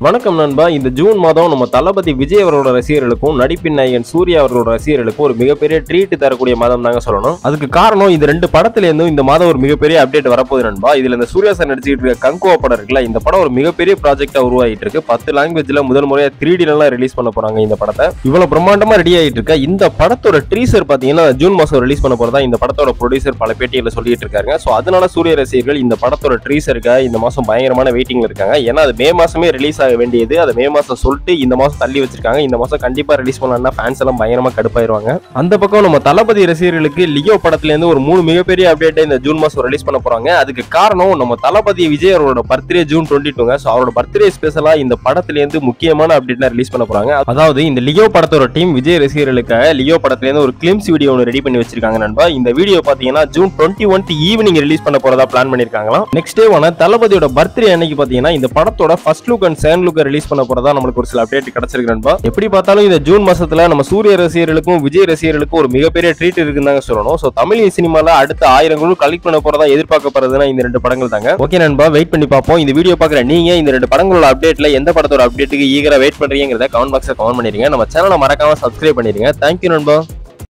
வணக்கம் நண்பா இந்த ஜூன் மாதம் நம்ம தளபதி விஜய் அவர்களோட ரசிகர்களுக்கும் நடிப்பின் நாயகன் சூர்யா அவர்களோட ரசிகர்களுக்கும் ஒரு மிகப்பெரிய ட்ரீட் தரக்கூடிய மாதம் தாங்க சொல்லணும் அதுக்கு காரணம் இந்த ரெண்டு படத்துல இருந்தும் இந்த மாதம் ஒரு மிகப்பெரிய அப்டேட் வரப்போகுது நண்பா இதுல இந்த சூர்யா சார் நடிச்சுட்டு இருக்க கங்குவா படம் இருக்குல்ல இந்த படம் ஒரு மிகப்பெரிய ப்ராஜெக்டா உருவாகிட்டு இருக்கு பத்து லாங்குவேஜ்ல முதல் முறையா த்ரீ எல்லாம் ரிலீஸ் பண்ண போறாங்க இந்த படத்தை இவ்வளவு பிரம்மாண்டமா ரெடி ஆயிட்டு இருக்க இந்த படத்தோட ட்ரீசர் பாத்தீங்கன்னா ஜூன் மாசம் ரிலீஸ் பண்ண போறதா இந்த படத்தோட ப்ரொடியூசர் பல பேட்டியில சொல்லிட்டு இருக்காங்க சோ அதனால சூர்யா ரசிகர்கள் இந்த படத்தோட ட்ரீசருக்கு இந்த மாசம் பயங்கரமான வெயிட்டிங்ல இருக்காங்க ஏன்னா அது மே மாசமே ரிலீஸ் ஆக வேண்டியது அதை மே மாசம் சொல்லிட்டு இந்த மாசம் தள்ளி வச்சிருக்காங்க இந்த மாசம் கண்டிப்பா ரிலீஸ் பண்ணலாம்னா ஃபேன்ஸ் எல்லாம் பயங்கரமா கடுப்பாயிருவாங்க அந்த பக்கம் நம்ம தளபதி ரசிகர்களுக்கு லியோ படத்துல இருந்து ஒரு மூணு மிகப்பெரிய அப்டேட் இந்த ஜூன் மாசம் ரிலீஸ் பண்ண போறாங்க அதுக்கு காரணம் நம்ம தளபதி விஜய் அவரோட பர்த்டே ஜூன் டுவெண்ட்டி டூங்க ஸோ அவரோட பர்த்டே ஸ்பெஷலா இந்த படத்துல இருந்து முக்கியமான அப்டேட்லாம் ரிலீஸ் பண்ண போறாங்க அதாவது இந்த லியோ படத்தோட டீம் விஜய் ரசிகர்களுக்காக லியோ படத்துல இருந்து ஒரு கிளிம்ஸ் வீடியோ ஒன்று ரெடி பண்ணி வச்சிருக்காங்க நண்பா இந்த வீடியோ பாத்தீங்கன்னா June twenty one evening release பண்ண போறதா பிளான் பண்ணிருக்காங்களாம் நெக்ஸ்ட் டே ஒன் தளபதியோட பர்த்டே அன்னைக்கு பாத்தீங்கன்னா இந்த படத்தோட first look and second look release பண்ண போறதா நம்மளுக்கு ஒரு சில அப்டேட் கிடைச்சிருக்கு நண்பா எப்படி பார்த்தாலும் இந்த ஜூன் மாசத்துல நம்ம சூரிய ரசிகர்களுக்கும் விஜய் ரசிகர்களுக்கும் ஒரு மிகப்பெரிய ட்ரீட் இருக்குன்னு தாங்க சொல்லணும் சோ தமிழ் சினிமால அடுத்த ஆயிரம் குழு கலெக்ட் பண்ண போறதா எதிர்பார்க்கப்படுறதுன்னா இந்த ரெண்டு படங்கள் தாங்க ஓகே நண்பா வெயிட் பண்ணி பார்ப்போம் இந்த வீடியோ பாக்குற நீங்க இந்த ரெண்டு படங்களோட அப்டேட்ல எந்த படத்தோட அப்டேட்டுக்கு ஈகரா வெயிட் பண்றீங்கிறத கமெண்ட் பாக்ஸ்ல கமெண்ட் பண்ணிருங்க நம்ம சேனலை மறக்காம சப்ஸ்கிரைப் பண்ணிருங்க தேங்க்யூ நண்பா